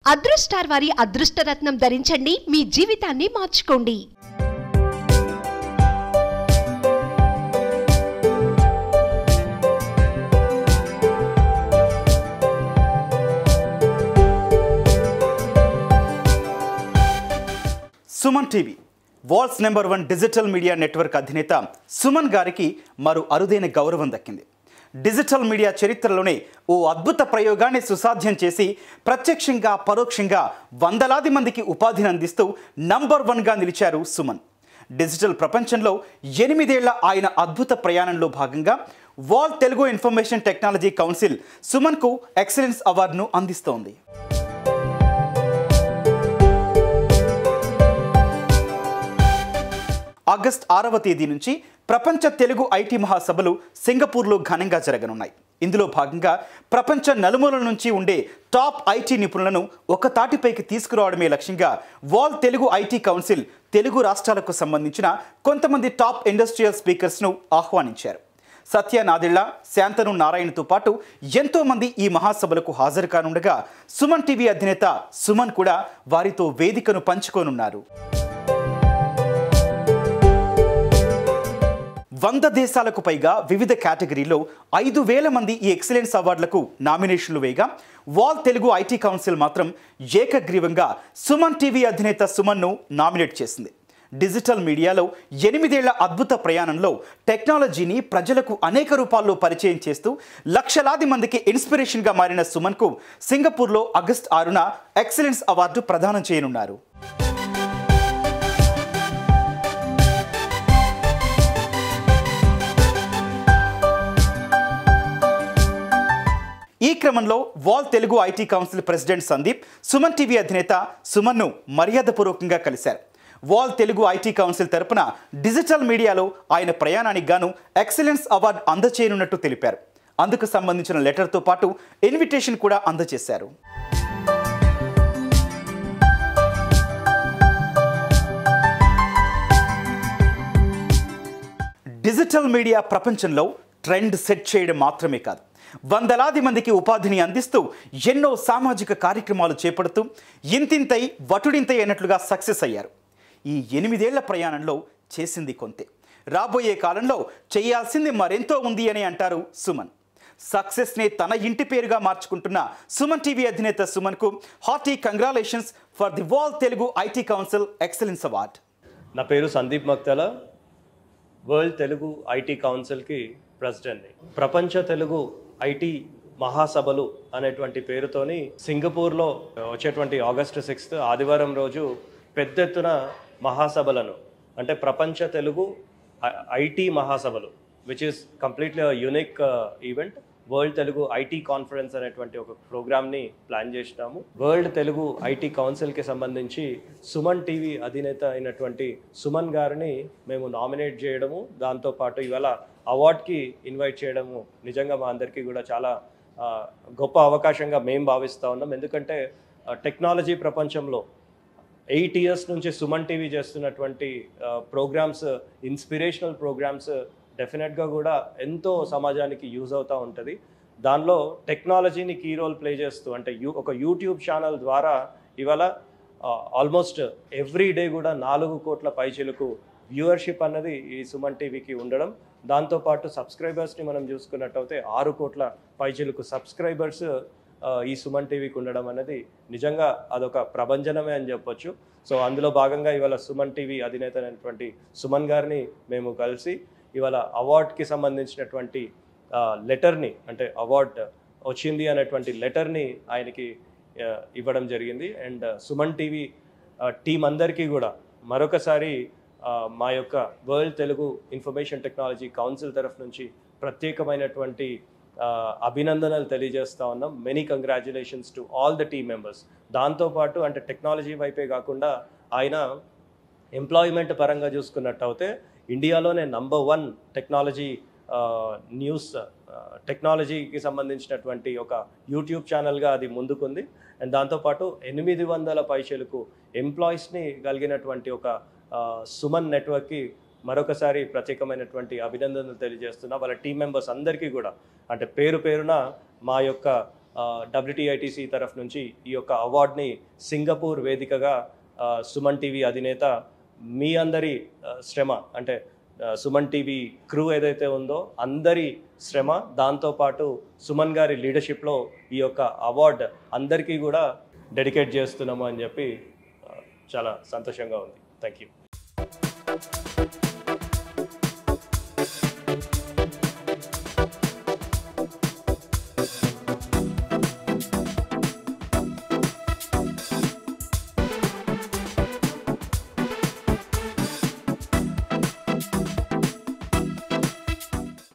అదృష్టార్ వారి అదృష్టరత్నం ధరించండి మీ జీవితాన్ని మార్చుకోండి Suman TV world's number one digital media network అధినేత సుమన్ గారికి మరో అరుదైన గౌరవం దక్కింది డిజిటల్ మీడియా చరిత్రలోనే ఓ అద్భుత ప్రయోగాన్ని సుసాధ్యం చేసి ప్రత్యక్షంగా పరోక్షంగా వందలాది మందికి ఉపాధిని అందిస్తూ నంబర్ వన్గా నిలిచారు సుమన్ డిజిటల్ ప్రపంచంలో ఎనిమిదేళ్ల ఆయన అద్భుత ప్రయాణంలో భాగంగా world Telugu information technology council సుమన్కు ఎక్సలెన్స్ అవార్డును అందిస్తోంది ఆగస్ట్ ఆరవ తేదీ నుంచి ప్రపంచ తెలుగు ఐటీ మహాసభలు సింగపూర్లో ఘనంగా జరగనున్నాయి ఇందులో భాగంగా ప్రపంచ నలుమూలల నుంచి ఉండే టాప్ ఐటీ నిపుణులను ఒక తాటిపైకి తీసుకురావడమే లక్ష్యంగా world Telugu IT council Telugu రాష్ట్రాలకు సంబంధించిన కొంతమంది టాప్ ఇండస్ట్రియల్ స్పీకర్స్ను ఆహ్వానించారు సత్య నాదిళ్ల శాంతను నారాయణతో పాటు ఎంతో మంది ఈ మహాసభలకు హాజరు కానుండగా సుమన్ టీవీ అధినేత సుమన్ కూడా వారితో వేదికను పంచుకోనున్నారు వంద దేశాలకు పైగా వివిధ కేటగిరీలో ఐదు వేల మంది ఈ ఎక్సలెన్స్ అవార్డులకు నామినేషన్లు వేయగా వాల్ తెలుగు ఐటీ కౌన్సిల్ మాత్రం ఏకగ్రీవంగా సుమన్ టీవీ అధినేత సుమన్ను నామినేట్ చేసింది డిజిటల్ మీడియాలో ఎనిమిదేళ్ల అద్భుత ప్రయాణంలో టెక్నాలజీని ప్రజలకు అనేక రూపాల్లో పరిచయం చేస్తూ లక్షలాది మందికి ఇన్స్పిరేషన్గా మారిన సుమన్కు సింగపూర్లో ఆగస్ట్ ఆరున ఎక్సలెన్స్ అవార్డు ప్రదానం చేయనున్నారు ఈ క్రమంలో world Telugu IT council president Sandeep Suman TV అధినేత సుమన్ను మర్యాదపూర్వకంగా కలిశారు వాల్ తెలుగు ఐటీ కౌన్సిల్ తరపున డిజిటల్ మీడియాలో ఆయన ప్రయాణానికి గాను ఎక్సలెన్స్ అవార్డు అందచేయనున్నట్టు తెలిపారు అందుకు సంబంధించిన లెటర్తో పాటు ఇన్విటేషన్ కూడా అందజేశారు డిజిటల్ మీడియా ప్రపంచంలో ట్రెండ్ సెట్ చేయడం మాత్రమే కాదు వందలాది మందికి ఉపాధిని అందిస్తూ ఎన్నో సామాజిక కార్యక్రమాలు చేపడుతూ ఇంతింతై వటుడింతై అన్నట్లుగా సక్సెస్ అయ్యారు ఈ ఎనిమిదేళ్ల ప్రయాణంలో చేసింది కొంతే రాబోయే కాలంలో చేయాల్సింది మరెంతో ఉంది అని అంటారు సుమన్ సక్సెస్ని తన ఇంటి పేరుగా మార్చుకుంటున్న సుమన్ టీవీ అధినేత సుమన్కు hearty congratulations for the world Telugu IT council excellence award నా పేరు సందీప్ మక్తల వరల్డ్ తెలుగు ఐటీ కౌన్సిల్కి ప్రెసిడెంట్ని ప్రపంచ తెలుగు ఐటీ మహాసభలు అనేటువంటి పేరుతోని సింగపూర్లో వచ్చేటువంటి ఆగస్టు సిక్స్త్ ఆదివారం రోజు పెద్ద ఎత్తున మహాసభలను అంటే ప్రపంచ తెలుగు ఐటీ మహాసభలు which is completely unique event world Telugu IT conference అనేటువంటి ఒక ప్రోగ్రామ్ని ప్లాన్ చేసినాము వరల్డ్ తెలుగు ఐటీ కౌన్సిల్కి సంబంధించి సుమన్ టీవీ అధినేత అయినటువంటి సుమన్ గారిని మేము నామినేట్ చేయడము దాంతోపాటు ఇవాళ అవార్డ్కి ఇన్వైట్ చేయడము నిజంగా మా అందరికీ కూడా చాలా ఆ, గొప్ప అవకాశంగా మేము భావిస్తూ ఉన్నాం ఎందుకంటే టెక్నాలజీ ప్రపంచంలో ఎయిట్ ఇయర్స్ నుంచి సుమన్ టీవీ చేస్తున్నటువంటి ప్రోగ్రామ్స్ ఇన్స్పిరేషనల్ ప్రోగ్రామ్స్ డెఫినెట్గా కూడా ఎంతో సమాజానికి యూజ్ అవుతూ ఉంటుంది దానిలో టెక్నాలజీని కీ రోల్ ప్లే చేస్తూ అంటే యూ ఒక యూట్యూబ్ ఛానల్ ద్వారా ఇవాళ ఆల్మోస్ట్ ఎవ్రీ డే కూడా నాలుగు కోట్ల పైచిలకు వ్యూవర్షిప్ అన్నది ఈ సుమన్ టీవీకి ఉండడం దాంతోపాటు సబ్స్క్రైబర్స్ని మనం చూసుకున్నట్టయితే ఆరు కోట్ల పైచిలకు సబ్స్క్రైబర్స్ ఆ, ఈ సుమన్ టీవీకి ఉండడం అనేది నిజంగా అదొక ప్రభంజనమే అని చెప్పొచ్చు సో అందులో భాగంగా ఇవాళ సుమన్ టీవీ అధినేత అయినటువంటి సుమన్ గారిని మేము కలిసి ఇవాళ అవార్డ్కి సంబంధించినటువంటి ఆ, లెటర్ని అంటే అవార్డ్ వచ్చింది అనేటువంటి లెటర్ని ఆయనకి ఆ, ఇవ్వడం జరిగింది అండ్ సుమన్ టీవీ టీం అందరికీ కూడా మరొకసారి ఆ, మా యొక్క world Telugu information technology council తరఫు నుంచి ప్రత్యేకమైనటువంటి ఆ, అభినందనలు తెలియజేస్తా ఉన్నాం many congratulations to all the team members దాంతోపాటు అంటే టెక్నాలజీ వైపే కాకుండా ఆయన ఎంప్లాయ్మెంట్ పరంగా చూసుకున్నట్టయితే ఇండియాలోనే నంబర్ వన్ టెక్నాలజీ న్యూస్ టెక్నాలజీకి సంబంధించినటువంటి ఒక యూట్యూబ్ ఛానల్గా అది ముందుకుంది అండ్ దాంతోపాటు ఎనిమిది వందల పైసలకు ఎంప్లాయీస్ని కలిగినటువంటి ఒక ఆ, సుమన్ నెట్వర్క్కి మరొకసారి ప్రత్యేకమైనటువంటి అభినందనలు తెలియజేస్తున్నా వాళ్ళ టీం మెంబర్స్ అందరికీ కూడా అంటే పేరు పేరున మా యొక్క డబ్ల్యూటీఐటీసీ తరఫు నుంచి ఈ యొక్క అవార్డ్ని సింగపూర్ వేదికగా ఆ, సుమన్ టీవీ అధినేత మీ అందరి ఆ, శ్రమ అంటే ఆ, సుమన్ టీవీ క్రూ ఏదైతే ఉందో అందరి శ్రమ దాంతోపాటు సుమన్ గారి లీడర్షిప్లో ఈ యొక్క అవార్డ్ అందరికీ కూడా డెడికేట్ చేస్తున్నాము అని చెప్పి ఆ, చాలా సంతోషంగా ఉంది థ్యాంక్ యూ